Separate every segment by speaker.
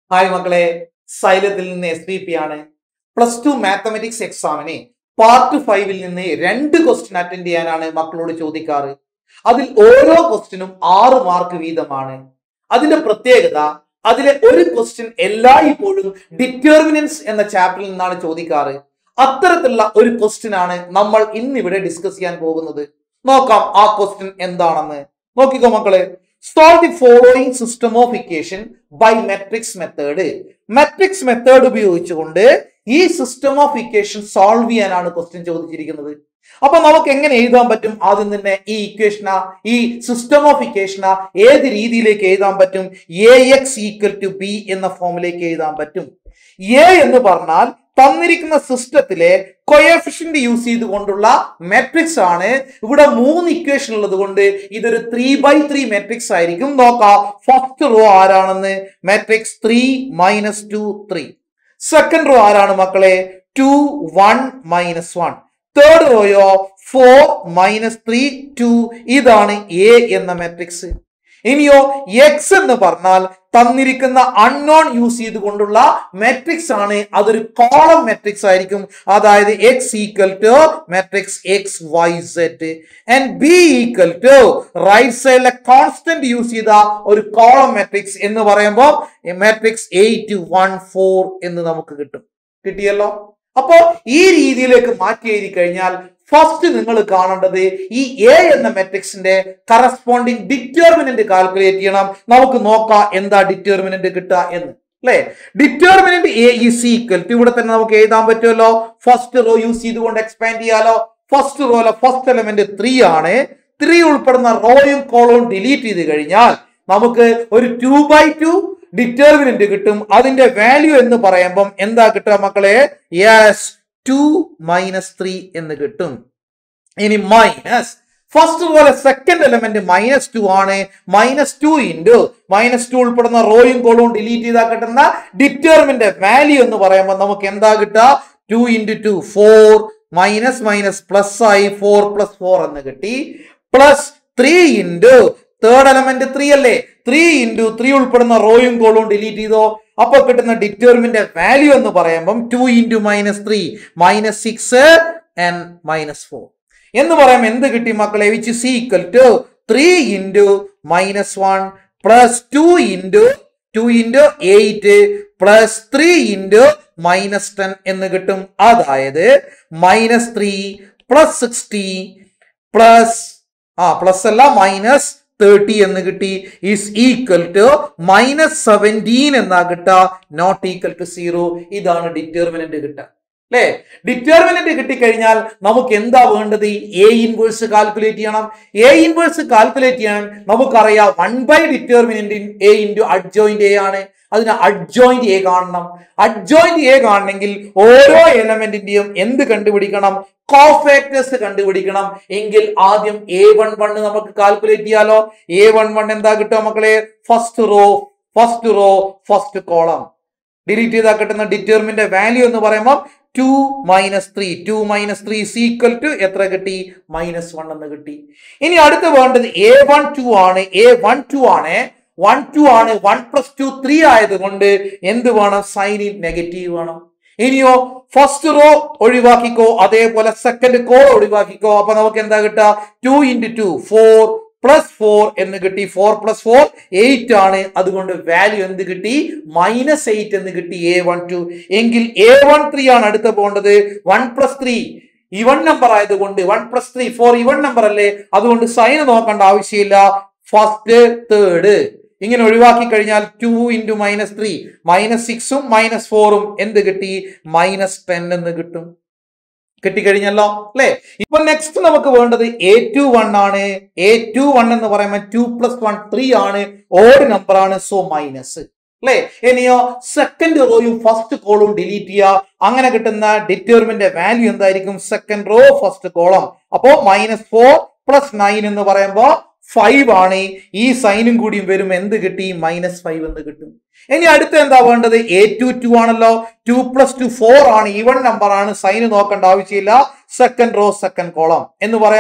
Speaker 1: hi മക്കളെ സൈലത്തിൽ നിന്ന് എസ് ബി പി ആണ് പ്ലസ് ടു മാത്തമെറ്റിക്സ് എക്സാമിന് പാർട്ട് ഫൈവിൽ നിന്ന് രണ്ട് ക്വസ്റ്റ്യൻ അറ്റൻഡ് ചെയ്യാനാണ് മക്കളോട് ചോദിക്കാറ് അതിൽ ഓരോ ക്വസ്റ്റ്യനും ആറ് മാർക്ക് വീതമാണ് അതിന്റെ പ്രത്യേകത അതിലെ ഒരു ക്വസ്റ്റ്യൻ എല്ലായ്പ്പോഴും ഡിറ്റർമിനൻസ് എന്ന ചാപ്റ്ററിൽ നിന്നാണ് ചോദിക്കാറ് അത്തരത്തിലുള്ള ഒരു ക്വസ്റ്റ്യൻ ആണ് നമ്മൾ ഇന്നിവിടെ ഡിസ്കസ് ചെയ്യാൻ പോകുന്നത് നോക്കാം ആ ക്വസ്റ്റ്യൻ എന്താണെന്ന് നോക്കിക്കോ മക്കളെ solve the following system of equation by matrix method matrix method ഉപയോഗിച്ചുകൊണ്ട് ഈ സിസ്റ്റം ഓഫ് ഇക്വേഷൻ സോൾവ് ചെയ്യാനാണ് ക്വസ്റ്റ്യൻ ചോദിച്ചിരിക്കുന്നത് അപ്പൊ നമുക്ക് എങ്ങനെ എഴുതാൻ പറ്റും ആദ്യം തന്നെ ഈ ഇക്വേഷന ഈ സിസ്റ്റം ഓഫ് ഇക്വേഷന ഏത് രീതിയിലേക്ക് എഴുതാൻ പറ്റും A X equal to B എന്ന ഫോമിലേക്ക് എഴുതാൻ പറ്റും എ എന്ന് പറഞ്ഞാൽ തന്നിരിക്കുന്ന സിസ്റ്റത്തിലെ കൊയഫിഷ്യന്റ് യൂസ് ചെയ്തുകൊണ്ടുള്ള മെട്രിക്സ് ആണ് ഇവിടെ മൂന്ന് ഇക്വേഷൻ ഉള്ളത് കൊണ്ട് ഇതൊരു ത്രീ ബൈ ത്രീ മെട്രിക്സ് ആയിരിക്കും നോക്കാം ഫസ്റ്റ് റോ ആരാണെന്ന് matrix three minus two three second row ആരാണ് മക്കളെ two one minus one third റോയോ ഫോർ മൈനസ് ത്രീ ടു ഇതാണ് എ എന്ന മെട്രിക്സ് ഇനിയോ എക്സ് എന്ന് പറഞ്ഞാൽ തന്നിരിക്കുന്ന അൺനോൺ യൂസ് ചെയ്തുകൊണ്ടുള്ള മെട്രിക്സ് ആണ് അതൊരു കോളം മെട്രിക്സ് ആയിരിക്കും അതായത് X equal to matrix X Y Z and B equal to right സൈഡിലെ കോൺസ്റ്റന്റ് യൂസ് ചെയ്ത ഒരു കോളം മെട്രിക്സ് എന്ന് പറയുമ്പോൾ മെട്രിക്സ് എയ്റ്റ് വൺ ഫോർ എന്ന് നമുക്ക് കിട്ടും കിട്ടിയല്ലോ അപ്പോ ഈ രീതിയിലേക്ക് മാറ്റി എഴുതി കഴിഞ്ഞാൽ ഫസ്റ്റ് നിങ്ങൾ കാണേണ്ടത് ഈ എ എന്ന മെട്രിക്സിന്റെ കറസ്പോണ്ടിങ് ഡിറ്റർമിനന്റ് കാൽക്കുലേറ്റ് ചെയ്യണം നമുക്ക് നോക്കാം എന്താ ഡിറ്റർമിനന്റ് കിട്ടുക എന്ന് അല്ലെ determinant A is equal to ഇവിടെ തന്നെ നമുക്ക് എഴുതാൻ പറ്റുമല്ലോ ഫസ്റ്റ് റോ യൂസ് ചെയ്തുകൊണ്ട് എക്സ്പാൻഡ് ചെയ്യാലോ ഫസ്റ്റ് റോയിലെ ഫസ്റ്റ് എലമെന്റ് ത്രീ ആണ് ത്രീ ഉൾപ്പെടുന്ന റോയും കോളവും ഡിലീറ്റ് ചെയ്ത് കഴിഞ്ഞാൽ നമുക്ക് ഒരു ടു ബൈ ടു ഡിറ്റർമിനന്റ് കിട്ടും അതിന്റെ വാല്യൂ എന്ന് പറയുമ്പം എന്താ കിട്ടുക മക്കളെ യെസ് ടു മൈനസ് ത്രീ എന്ന് കിട്ടും ഇനി മൈനസ് ഫസ്റ്റ് പോലെ സെക്കൻഡ് എലമെന്റ് മൈനസ് ടു ആണ് minus two into minus two ഉൾപ്പെടുന്ന റോയും കോളവും ഡിലീറ്റ് ചെയ്താൽ കിട്ടുന്ന ഡിറ്റർമിന്റെ വാല്യൂ എന്ന് പറയുമ്പോൾ നമുക്ക് എന്താ കിട്ടുക two into two four minus minus plus ആയി ഫോർ പ്ലസ് ഫോർ എന്ന് കിട്ടി plus three into third element three അല്ലേ ത്രീ ഇൻറ്റു ത്രീ ഉൾപ്പെടുന്ന റോയും കോളും ഡിലീറ്റ് ചെയ്തോ അപ്പൊ കിട്ടുന്ന ഡിറ്റർമിന്റെ വാല്യൂ എന്ന് പറയുമ്പം two into minus three minus six and minus four എന്ന് പറയുമ്പോൾ എന്ത് കിട്ടി മക്കളെ which is equal to three into minus one plus two into two into eight plus three into minus ten എന്ന് കിട്ടും അതായത് minus three plus sixty plus ആ plus അല്ല മൈനസ് തേർട്ടി എന്ന് കിട്ടി is equal to minus seventeen എന്നാ കിട്ടുക not equal to zero ഇതാണ് ഡിറ്റർമിനന്റ് കിട്ടുക അല്ലേ ഡിറ്റർമിനന്റ് കിട്ടിക്കഴിഞ്ഞാൽ നമുക്ക് എന്താ വേണ്ടത് എ ഇൻവേഴ്സ് കാൽക്കുലേറ്റ് ചെയ്യണം എ ഇൻവേഴ്സ് കാൽക്കുലേറ്റ് ചെയ്യാൻ നമുക്കറിയാം one by determinant A into adjoint A ആണ് അതിന് അഡ്ജോയിന്റ് എ കാണണം അഡ്ജോയിന്റ് എ കാണണമെങ്കിൽ ഓരോ എലമെന്റിന്റെയും എന്ത് കണ്ടുപിടിക്കണം കോഫാക്ടേഴ്സ് കണ്ടുപിടിക്കണം എങ്കിൽ ആദ്യം എ വൺ വൺ നമുക്ക് കാൽക്കുലേറ്റ് ചെയ്യാലോ എ വൺ വൺ എന്താ കിട്ടുക മക്കളെ first row first row first column delete ചെയ്താൽ കിട്ടുന്ന ഡിറ്റർമിന്റെ വാല്യൂ എന്ന് പറയുമ്പോൾ two minus three two minus three equal to എത്ര കിട്ടി മൈനസ് വൺ എന്ന് കിട്ടി ഇനി അടുത്ത് വേണ്ടത് എ വൺ ടു ആണ് എ വൺ ടു ആണ് വൺ ടു ആണ് വൺ പ്ലസ് ടു ത്രീ ആയതുകൊണ്ട് എന്ത് വേണം സൈനിൽ നെഗറ്റീവ് വേണം ഇനിയോ ഫസ്റ്റ് റോ ഒഴിവാക്കിക്കോ അതേപോലെ സെക്കൻഡ് കോ ഒഴിവാക്കിക്കോ അപ്പൊ നമുക്ക് എന്താ കിട്ടുക two into two four plus four എന്ന് കിട്ടി ഫോർ പ്ലസ് ഫോർ എയ്റ്റ് ആണ് അതുകൊണ്ട് വാല്യൂ എന്ത് കിട്ടി മൈനസ് എയ്റ്റ് എന്ന് കിട്ടി എ വൺ ടു എങ്കിൽ എ വൺ ത്രീ ആണ് അടുത്ത് പോകേണ്ടത് one plus three even number ആയതുകൊണ്ട് one plus three four even number അല്ലേ അതുകൊണ്ട് സൈൻ നോക്കേണ്ട ആവശ്യമില്ല ഫസ്റ്റ് തേർഡ് ഇങ്ങനെ ഒഴിവാക്കി കഴിഞ്ഞാൽ two into minus three minus സിക്സും മൈനസ് ഫോറും എന്ത് കിട്ടി മൈനസ് ടെൻ എന്ന് കിട്ടും കിട്ടിക്കഴിഞ്ഞല്ലോ അല്ലെ ഇപ്പൊ നെക്സ്റ്റ് നമുക്ക് വേണ്ടത് എ ടു വൺ ആണ് എ ടു വൺ എന്ന് പറയുമ്പോൾ ടു പ്ലസ് വൺ ത്രീ ആണ് ഓഡ് നമ്പർ ആണ് സോ മൈനസ് അല്ലെ ഇനിയോ സെക്കൻഡ് റോയും ഫസ്റ്റ് കോളും ഡിലീറ്റ് ചെയ്യുക അങ്ങനെ കിട്ടുന്ന ഡിറ്റർമിന്റെ വാല്യൂ എന്തായിരിക്കും സെക്കൻഡ് റോ ഫസ്റ്റ് കോളം അപ്പോ മൈനസ് ഫോർ പ്ലസ് നയൻ എന്ന് പറയുമ്പോൾ ഫൈവ് ആണ് ഈ സൈനും കൂടിയും വരും എന്ത് കിട്ടി മൈനസ് ഫൈവ് എന്ന് കിട്ടും ഇനി അടുത്ത എന്താ വേണ്ടത് എ ടു ടു ആണല്ലോ ടു പ്ലസ് ടു ഫോർ ആണ് ഈവൺ നമ്പർ ആണ് സൈന് നോക്കേണ്ട ആവശ്യമില്ല സെക്കൻഡ് റോ സെക്കൻഡ് കോളം എന്ന് പറയുമ്പോൾ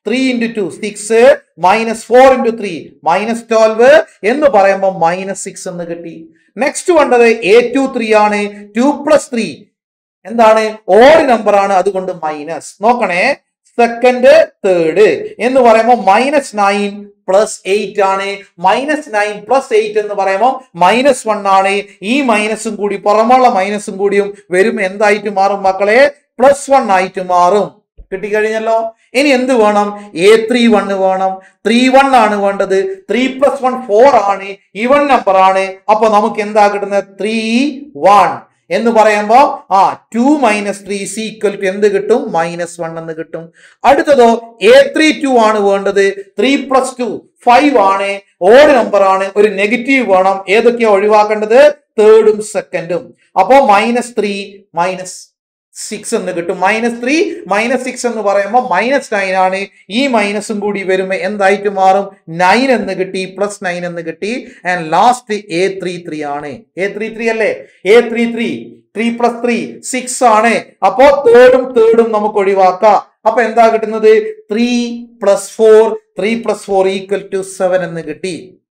Speaker 1: three into two six minus four into three minus twelve എന്ന് പറയുമ്പോൾ മൈനസ് സിക്സ് എന്ന് കിട്ടി നെക്സ്റ്റ് വേണ്ടത് എ ടു ത്രീ ആണ് ടു പ്ലസ് ത്രീ എന്താണ് ഓഡ് നമ്പർ ആണ് അതുകൊണ്ട് മൈനസ് നോക്കണേ സെക്കൻഡ് തേർഡ് എന്ന് പറയുമ്പോൾ മൈനസ് നയൻ പ്ലസ് എയ്റ്റ് ആണ് മൈനസ് നയൻ പ്ലസ് എയ്റ്റ് എന്ന് പറയുമ്പോൾ മൈനസ് വൺ ആണ് ഈ മൈനസും കൂടി പുറമുള്ള മൈനസും കൂടിയും വരും എന്തായിട്ട് മാറും മക്കളെ പ്ലസ് വൺ ആയിട്ട് മാറും കിട്ടിക്കഴിഞ്ഞല്ലോ ഇനി എന്ത് വേണം എ ത്രീ വണ് വേണം ത്രീ വൺ ആണ് വേണ്ടത് ത്രീ പ്ലസ് വൺ ഫോർ ആണ് ഈവൺ നമ്പർ ആണ് അപ്പൊ നമുക്ക് എന്താ കിട്ടുന്നത് ത്രീ വൺ എന്ന് പറയുമ്പോ ആ two minus three C equal to എന്ത് കിട്ടും മൈനസ് വൺ എന്ന് കിട്ടും അടുത്തതോ എ ത്രീ ടു ആണ് വേണ്ടത് ത്രീ പ്ലസ് ടു ഫൈവ് ആണ് ഓഡ് നമ്പർ ആണ് ഒരു നെഗറ്റീവ് വേണം ഏതൊക്കെയാ ഒഴിവാക്കേണ്ടത് തേർഡും സെക്കൻഡും അപ്പോ മൈനസ് ത്രീ മൈനസ് സിക്സ് എന്ന് കിട്ടും മൈനസ് ത്രീ മൈനസ് സിക്സ് എന്ന് പറയുമ്പോൾ മൈനസ് നയൻ ആണ് ഈ മൈനസും കൂടി വരുമ്പോൾ എന്തായിട്ട് മാറും നയൻ എന്ന് കിട്ടി പ്ലസ് നയൻ എന്ന് കിട്ടി and last A three three ആണ് എ ത്രീ ത്രീ അല്ലേ A three three three plus three six ആണ് അപ്പോ തേർഡും തേർഡും നമുക്ക് ഒഴിവാക്കാം അപ്പൊ എന്താ കിട്ടുന്നത് three plus four three plus four equal to seven എന്ന് കിട്ടി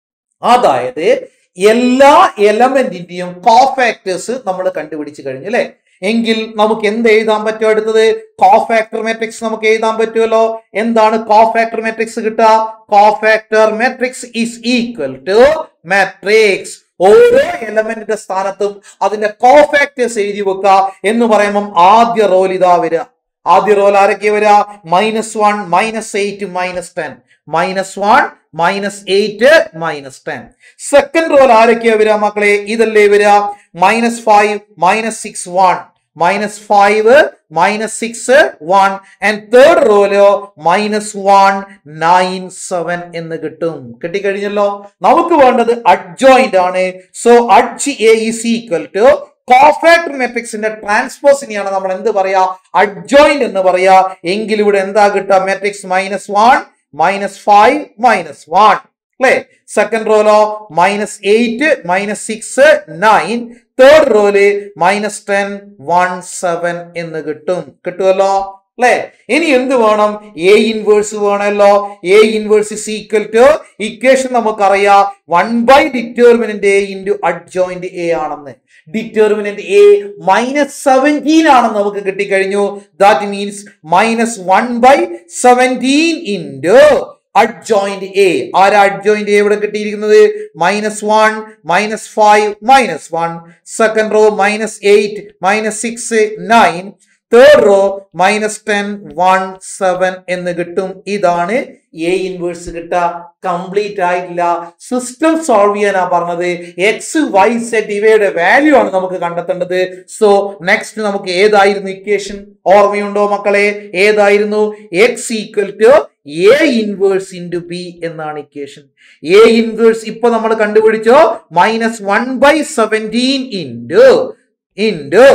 Speaker 1: അതായത് എല്ലാ എലമെന്റിന്റെയും കോഫാക്ടേഴ്സ് നമ്മൾ കണ്ടുപിടിച്ച് കഴിഞ്ഞു അല്ലെ എങ്കിൽ നമുക്ക് എന്ത് എഴുതാൻ പറ്റും അടുത്തത് കോഫാക്ടർ മാട്രിക്സ് നമുക്ക് എഴുതാൻ പറ്റുമല്ലോ എന്താണ് കോഫാക്ടർ മാട്രിക്സ് കിട്ടുക cofactor matrix is equal to matrix ഓരോ എലമെന്റിന്റെ സ്ഥാനത്തും അതിന്റെ കോഫാക്ടേഴ്സ് എഴുതി വെക്കുക എന്ന് പറയുമ്പം ആദ്യ റോൽ ഇതാ വരിക ആദ്യ റോൽ ആരൊക്കെ വരിക minus one minus eight minus ten minus one minus eight minus ten second റോൽ ആരൊക്കെയാ വരിക മക്കളെ ഇതല്ലേ വരിക minus five minus six one minus five minus six one and third റോയിലോ മൈനസ് വൺ നയൻ സെവൻ എന്ന് കിട്ടും കിട്ടിക്കഴിഞ്ഞല്ലോ നമുക്ക് വേണ്ടത് അഡ്ജോയിന്റ് ആണ് so adj A is equal to cofactor മെട്രിക്സിന്റെ ട്രാൻസ്പോസിനെയാണ് നമ്മൾ എന്ത് പറയാ അഡ്ജോയിന്റ് എന്ന് പറയാ എങ്കിൽ ഇവിടെ എന്താ കിട്ടുക matrix minus one minus five minus one അല്ലേ സെക്കൻഡ് റോലോ minus eight minus six nine third റോയില് മൈനസ് ടെൻ വൺ സെവൻ എന്ന് കിട്ടും കിട്ടുമല്ലോ അല്ലെ ഇനി എന്ത് വേണം എ ഇൻവേഴ്സ് വേണമല്ലോ A inverse is equal to equation നമുക്കറിയാം one by determinant A into adjoint A ആണെന്ന് ഡിറ്റർമിനന്റ് എ മൈനസ് സെവൻറ്റീൻ ആണെന്ന് നമുക്ക് കിട്ടിക്കഴിഞ്ഞു that means minus one by seventeen into adjoint A ആരാ അഡ്ജോയിന്റ് എ ഇവിടെ കിട്ടിയിരിക്കുന്നത് minus one minus five minus one second row minus eight minus six nine third row minus ten one seven എന്ന് കിട്ടും ഇതാണ് A inverse കിട്ടുക complete ആയിട്ടില്ല system solve ചെയ്യാനാ പറഞ്ഞത് എക്സ് വൈ സെറ്റ് ഇവയുടെ വാല്യൂ ആണ് നമുക്ക് കണ്ടെത്തേണ്ടത് സോ നെക്സ്റ്റ് നമുക്ക് ഏതായിരുന്നു ഇക്വേഷൻ ഓർമ്മയുണ്ടോ മക്കളെ ഏതായിരുന്നു X equal to A inverse into B എന്നാണ് ഇക്വേഷൻ എ ഇൻവേഴ്സ് ഇപ്പൊ നമ്മൾ കണ്ടുപിടിച്ചോ minus one by seventeen into into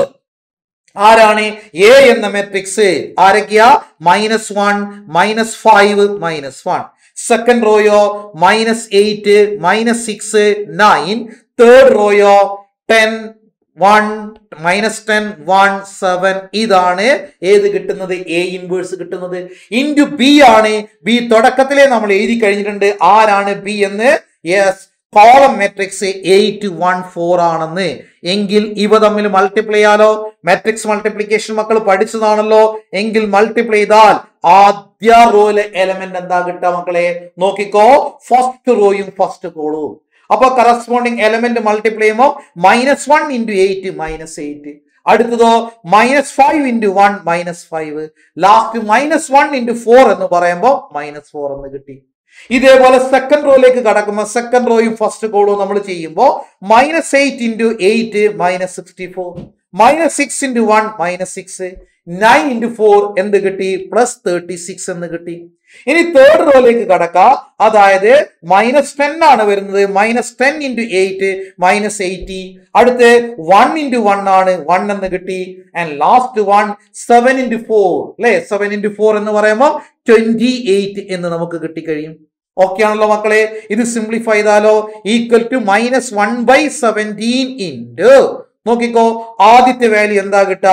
Speaker 1: ആരാണ് എ എന്ന മെട്രിക്സ് ആരൊക്കെയാ minus one minus five minus one second റോയോ minus eight minus six nine third റോയോ ten one minus ten one seven ഇതാണ് ഏത് കിട്ടുന്നത് എ ഇൻവേഴ്സ് കിട്ടുന്നത് ഇൻറ്റു ബി ആണ് ബി തുടക്കത്തിലേ നമ്മൾ എഴുതി കഴിഞ്ഞിട്ടുണ്ട് ആരാണ് ബി എന്ന് yes column matrix eight one four ആണെന്ന് എങ്കിൽ ഇവ തമ്മിൽ മൾട്ടിപ്ലൈ ചെയ്യാലോ മെട്രിക്സ് മൾട്ടിപ്ലിക്കേഷൻ മക്കൾ പഠിച്ചതാണല്ലോ എങ്കിൽ മൾട്ടിപ്ലൈ ചെയ്താൽ ആദ്യ റോയിലെ എലമെന്റ് എന്താ കിട്ടുക മക്കളെ നോക്കിക്കോ ഫസ്റ്റ് റോയും ഫസ്റ്റ് കോളും അപ്പൊ കറസ്പോണ്ടിങ് എലമെന്റ് മൾട്ടിപ്ലൈ ചെയ്യുമ്പോൾ minus one into eight minus eight അടുത്തതോ minus five into one minus five last minus one into four എന്ന് പറയുമ്പോൾ മൈനസ് ഫോർ എന്ന് കിട്ടി ഇതേപോലെ സെക്കൻഡ് റോയിലേക്ക് കടക്കുമ്പോൾ സെക്കൻഡ് റോയും ഫസ്റ്റ് കോളും നമ്മൾ ചെയ്യുമ്പോൾ minus eight into eight minus sixty four minus six into one minus six nine into four എന്ത് കിട്ടി പ്ലസ് തേർട്ടി സിക്സ് എന്ന് കിട്ടി ഇനി തേർഡ് റോയിലേക്ക് കടക്കാം അതായത് മൈനസ് ടെൻ ആണ് വരുന്നത് minus ten into eight minus eighty അടുത്ത് വൺ ഇൻറ്റു വൺ ആണ് വൺ എന്ന് കിട്ടി and last one seven into four അല്ലെ സെവൻ ഇൻറ്റു ഫോർ എന്ന് പറയുമ്പോൾ ട്വന്റി എയ്റ്റ് എന്ന് നമുക്ക് കിട്ടിക്കഴിയും ഓക്കെ ആണല്ലോ മക്കളെ ഇത് സിംപ്ലിഫൈ ചെയ്താലോ equal to minus one by seventeen into നോക്കിക്കോ ആദ്യത്തെ വാല്യൂ എന്താ കിട്ടുക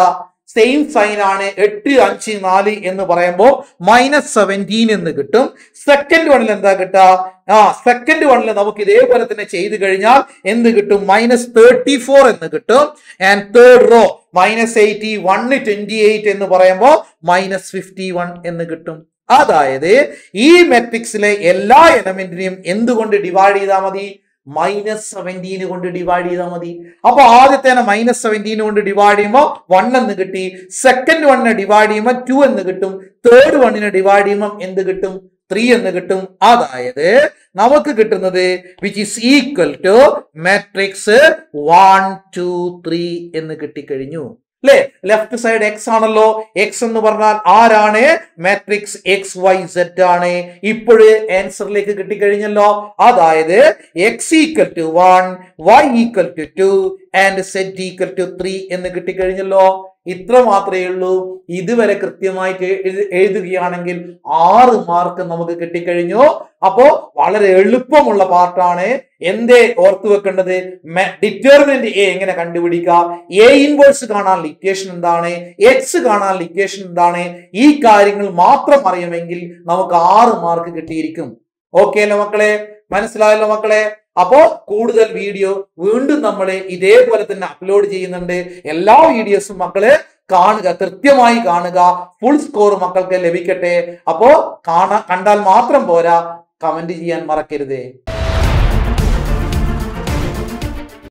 Speaker 1: സെയിം സൈൻ ആണ് എട്ട് അഞ്ച് നാല് എന്ന് പറയുമ്പോൾ മൈനസ് സെവൻറ്റീൻ എന്ന് കിട്ടും സെക്കൻഡ് വണ്ണിൽ എന്താ കിട്ടുക ആ സെക്കൻഡ് വണ്ണിൽ നമുക്ക് ഇതേപോലെ തന്നെ ചെയ്തു കഴിഞ്ഞാൽ എന്ത് കിട്ടും മൈനസ് തേർട്ടി ഫോർ എന്ന് കിട്ടും and third row minus eighty one twenty eight എന്ന് പറയുമ്പോൾ മൈനസ് ഫിഫ്റ്റി വൺ എന്ന് കിട്ടും അതായത് ഈ മെട്രിക്സിലെ എല്ലാ എലമെന്റിനെയും എന്തുകൊണ്ട് ഡിവൈഡ് ചെയ്താൽ മതി മൈനസ് സെവൻറ്റീന് കൊണ്ട് ഡിവൈഡ് ചെയ്താൽ മതി അപ്പൊ ആദ്യത്തെ മൈനസ് സെവൻറ്റീൻ കൊണ്ട് ഡിവൈഡ് ചെയ്യുമ്പോൾ വൺ എന്ന് കിട്ടി സെക്കൻഡ് വണ്ണിനെ ഡിവൈഡ് ചെയ്യുമ്പോൾ ടു എന്ന് കിട്ടും തേർഡ് വണ്ണിനെ ഡിവൈഡ് ചെയ്യുമ്പോൾ എന്ത് കിട്ടും ത്രീ എന്ന് കിട്ടും അതായത് നമുക്ക് കിട്ടുന്നത് which is equal to matrix one two three എന്ന് കിട്ടിക്കഴിഞ്ഞു അല്ലെ ലെഫ്റ്റ് സൈഡ് എക്സ് ആണല്ലോ എക്സ് എന്ന് പറഞ്ഞാൽ ആരാണ് മാട്രിക്സ് എക്സ് വൈ സെറ്റ് ആണ് ഇപ്പോഴ് ആൻസറിലേക്ക് കിട്ടിക്കഴിഞ്ഞല്ലോ അതായത് X equal to one Y equal to two and Z equal to three എന്ന് കിട്ടിക്കഴിഞ്ഞല്ലോ ഇത്ര മാത്രമേ ഉള്ളൂ ഇതുവരെ കൃത്യമായിട്ട് എഴു- എഴുതുകയാണെങ്കിൽ ആറ് മാർക്ക് നമുക്ക് കിട്ടിക്കഴിഞ്ഞു അപ്പോ വളരെ എളുപ്പമുള്ള പാർട്ടാണ് എന്തേ ഓർത്തു വെക്കേണ്ടത് ഡിറ്റർമിനന്റ് എ എങ്ങനെ കണ്ടുപിടിക്കാം എ ഇൻവേഴ്സ് കാണാൻ ഇക്വേഷൻ എന്താണ് എക്സ് കാണാൻ ഇക്വേഷൻ എന്താണ് ഈ കാര്യങ്ങൾ മാത്രം അറിയുമെങ്കിൽ നമുക്ക് ആറ് മാർക്ക് കിട്ടിയിരിക്കും ഓക്കെ അല്ലേ മക്കളെ മനസ്സിലായല്ലോ മക്കളെ അപ്പോ കൂടുതൽ വീഡിയോ വീണ്ടും നമ്മൾ ഇതേപോലെ തന്നെ അപ്ലോഡ് ചെയ്യുന്നുണ്ട് എല്ലാ വീഡിയോസും മക്കള് കാണുക കൃത്യമായി കാണുക ഫുൾ സ്കോർ മക്കൾക്ക് ലഭിക്കട്ടെ അപ്പോ കാണാ കണ്ടാൽ മാത്രം പോരാ കമന്റ് ചെയ്യാൻ മറക്കരുതേ